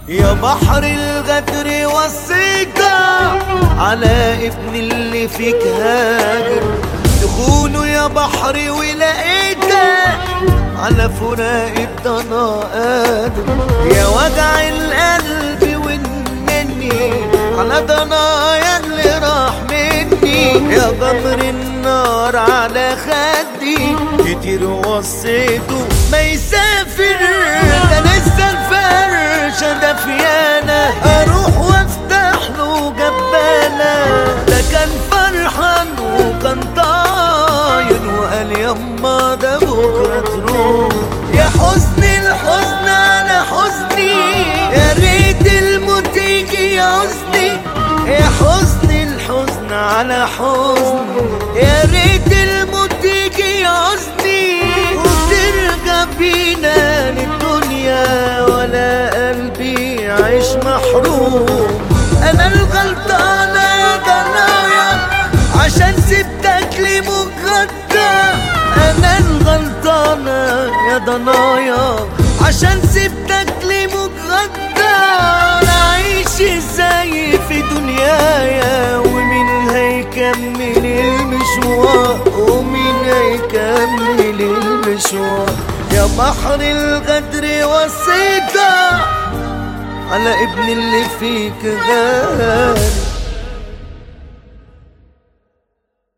يا بحر الغدر والثقة على ابن اللي فيك هاجر تخونه يا بحر ولقيتك على فراق الضنا قادر يا وجع القلب والنني على ضنايا اللي راح مني يا غمر النار على خدي كتير وصيته ما يسافر ده لسه الفرشة دفيانة اروح وافتح له جبانة ده كان فرحان وكان طاير وقال يما ده بكرة تروح يا حزن الحزن على حزني يا ريت الموت يجي يعوزني يا حزن الحزن على حزن يا ريت الموت يجي يعوزني وترجع بينا للدنيا ولا قلبي يعيش محروم انا الغلطانة يا ضنايا عشان سبتك لي مقدة انا الغلطانة يا ضنايا عشان سبتك لي مقدة انا عايش ازاي في دنيايا ومين هيكمل المشوار ومين هيكمل المشوار يا بحر الغدر والثقة على ابن اللي فيك غالي